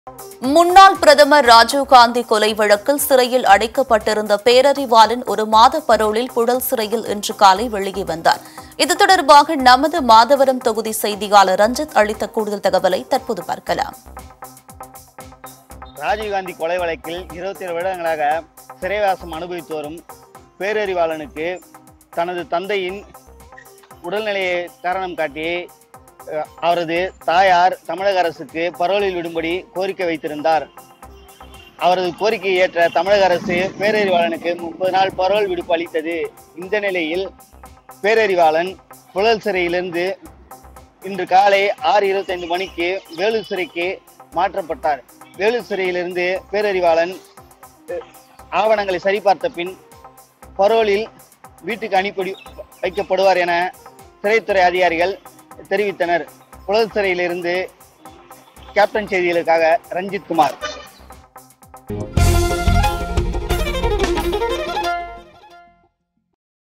முன்னாள் பிரதமர் ராஜீவ்காந்தி கொலை வழக்கில் சிறையில் அடைக்கப்பட்டிருந்த பேரறிவாளன் ஒரு மாத பரோலில் புழல் சிறையில் இன்று காலை வெளியே வந்தார் இது தொடர்பாக நமது மாதவரம் தொகுதி செய்தியாளர் ரஞ்சித் அளித்த கூடுதல் தகவலை தற்போது பார்க்கலாம் ராஜீவ்காந்தி கொலை வழக்கில் இருபத்தி ஏழு வருடங்களாக சிறைவாசம் அனுபவித்து வரும் பேரறிவாளனுக்கு தனது தந்தையின் உடல்நிலையை காரணம் காட்டி அஹ், அவரது தாயார் தமிழக அரசுக்கு பரோலில் விடும்படி கோரிக்கை வைத்திருந்தார் அவரது கோரிக்கையை ஏற்ற தமிழக அரசு பேரறிவாளனுக்கு முப்பது நாள் பரோல் விடுப்பு அளித்தது இந்த நிலையில் பேரறிவாளன் புழல் சிறையிலிருந்து இன்று காலை ஆறு இருபத்தைந்து மணிக்கு வேலூர் சிறைக்கு மாற்றப்பட்டார் வேலூர் சிறையிலிருந்து பேரறிவாளன் அஹ், ஆவணங்களை சரிபார்த்த பின் பரோலில் வீட்டுக்கு அனுப்பி வைக்கப்படுவார் என சிறைத்துறை அதிகாரிகள் தெரிவித்தனர் புழல் சிறையிலிருந்து கேப்டன் செய்திகளுக்காக ரஞ்சித் குமார்